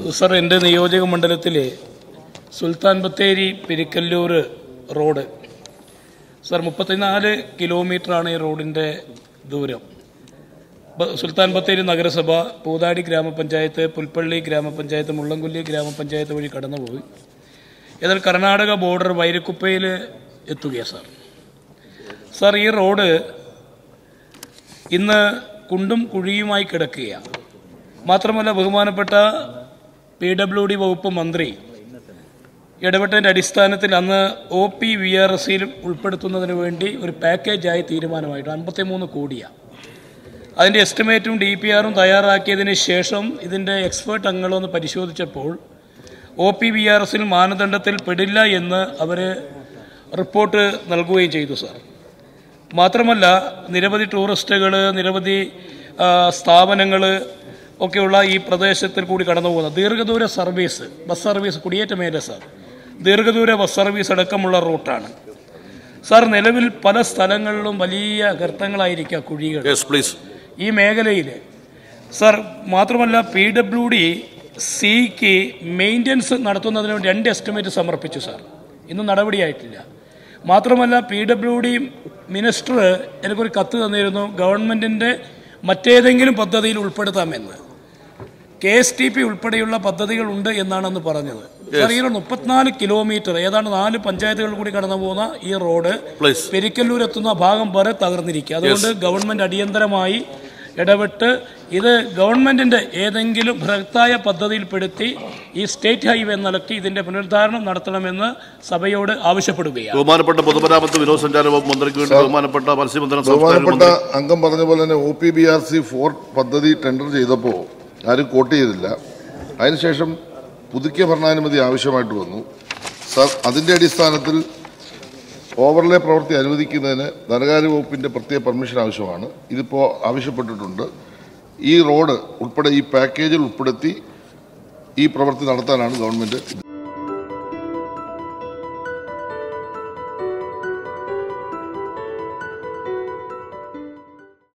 sir എൻ്റെ നിയോജക മണ്ഡലത്തിലെ സുൽത്താൻ ബത്തേരി പെരിക്കല്ലൂർ റോഡ് സർ മുപ്പത്തിനാല് കിലോമീറ്ററാണ് ഈ റോഡിൻ്റെ ദൂരം ബ- സുൽത്താൻ ബത്തേരി നഗരസഭ പൂതാടി ഗ്രാമപഞ്ചായത്ത് പുൽപ്പള്ളി ഗ്രാമപഞ്ചായത്ത് മുള്ളംകൊല്ലി ഗ്രാമപഞ്ചായത്ത് വഴി കടന്നുപോയി എന്നാൽ കർണാടക ബോർഡർ വൈരക്കുപ്പയിൽ എത്തുകയാണ് സാർ സാർ ഈ റോഡ് ഇന്ന് കുണ്ടും കുഴിയുമായി കിടക്കുകയാണ് മാത്രമല്ല ബഹുമാനപ്പെട്ട പി ഡബ്ല്യു ഡി വകുപ്പ് മന്ത്രി ഇടപെട്ടതിൻ്റെ അടിസ്ഥാനത്തിൽ അന്ന് ഒ പി വി ആർ എസിൽ ഉൾപ്പെടുത്തുന്നതിന് വേണ്ടി ഒരു പാക്കേജായി തീരുമാനമായിട്ട് അൻപത്തിമൂന്ന് കോടിയാണ് അതിൻ്റെ എസ്റ്റിമേറ്റും ഡി പി ആറും തയ്യാറാക്കിയതിന് ശേഷം ഇതിൻ്റെ എക്സ്പേർട്ട് അംഗങ്ങളൊന്ന് പരിശോധിച്ചപ്പോൾ ഒ പി വി ആർ എസിൽ മാനദണ്ഡത്തിൽ പെടില്ല എന്ന് അവർ റിപ്പോർട്ട് നൽകുകയും ചെയ്തു സാർ മാത്രമല്ല നിരവധി ടൂറിസ്റ്റുകൾ നിരവധി സ്ഥാപനങ്ങൾ ഒക്കെയുള്ള ഈ പ്രദേശത്തിൽ കൂടി കടന്നു പോകുന്ന ദീർഘദൂര സർവീസ് ബസ് സർവീസ് കുടിയേറ്റ മേഖല സാർ ദീർഘദൂര ബസ് സർവീസ് അടക്കമുള്ള റൂട്ടാണ് സാർ നിലവിൽ പല സ്ഥലങ്ങളിലും വലിയ ഗർത്തങ്ങളായിരിക്കുക കുഴികൾ യെസ് പ്ലീസ് ഈ മേഖലയിൽ സർ മാത്രമല്ല പി ഡബ്ല്യു ഡി സിക്ക് മെയിൻ്റനൻസ് നടത്തുന്നതിന് വേണ്ടി രണ്ട് എസ്റ്റിമേറ്റ് സമർപ്പിച്ചു സാർ ഇന്നും നടപടിയായിട്ടില്ല മാത്രമല്ല പി ഡബ്ല്യു ഡി മിനിസ്റ്റർ എനിക്കൊരു കത്ത് തന്നിരുന്നു ഗവൺമെൻറ്റിൻ്റെ മറ്റേതെങ്കിലും പദ്ധതിയിൽ ഉൾപ്പെടുത്താമെന്ന് കെ എസ് ടി പി ഉൾപ്പെടെയുള്ള പദ്ധതികൾ ഉണ്ട് എന്നാണ് അന്ന് പറഞ്ഞത് സാർ ഈ മുപ്പത്തിനാല് കിലോമീറ്റർ ഏതാണ്ട് നാല് പഞ്ചായത്തുകൾ കൂടി കടന്നു പോകുന്ന ഈ റോഡ് പ്ലീസ് പെരിക്കല്ലൂർ എത്തുന്ന ഭാഗം വരെ തകർന്നിരിക്കുക അതുകൊണ്ട് ഗവൺമെന്റ് അടിയന്തരമായി ഇടപെട്ട് ഇത് ഗവൺമെന്റിന്റെ ഏതെങ്കിലും ബൃഹത്തായ പദ്ധതിയിൽപ്പെടുത്തി ഈ സ്റ്റേറ്റ് ഹൈവേ നിലയ്ക്ക് ഇതിന്റെ പുനരുദ്ധാരണം നടത്തണമെന്ന് സഭയോട് ആവശ്യപ്പെടുകയാണ് ബഹുമാനപ്പെട്ട പൊതുമരാമത്ത് വിനോദസഞ്ചാര വകുപ്പ് മന്ത്രിക്ക് വേണ്ടി ബഹുമാനപ്പെട്ട മത്സ്യബന്ധന സംസ്കാര ബഹുമാനപ്പെട്ട മന്ത്രി അംഗം പറഞ്ഞ പോലെ തന്നെ O P B R C four പദ്ധതി ടെൻഡർ ചെയ്തപ്പോൾ ആരും കോട്ട് ചെയ്തില്ല അതിനുശേഷം പുതുക്കിയ ഭരണാനുമതി ആവശ്യമായിട്ട് വന്നു സർ അതിന്റെ അടിസ്ഥാനത്തിൽ ഓവർലേ പ്രവൃത്തി അനുവദിക്കുന്നതിന് ധനകാര്യ വകുപ്പിന്റെ പ്രത്യേക പെർമിഷൻ ആവശ്യമാണ് ഇതിപ്പോൾ ആവശ്യപ്പെട്ടിട്ടുണ്ട് ഈ റോഡ് ഉൾപ്പെടെ ഈ പാക്കേജിൽ ഉൾപ്പെടുത്തി ഈ പ്രവൃത്തി നടത്താനാണ് ഗവൺമെന്റ്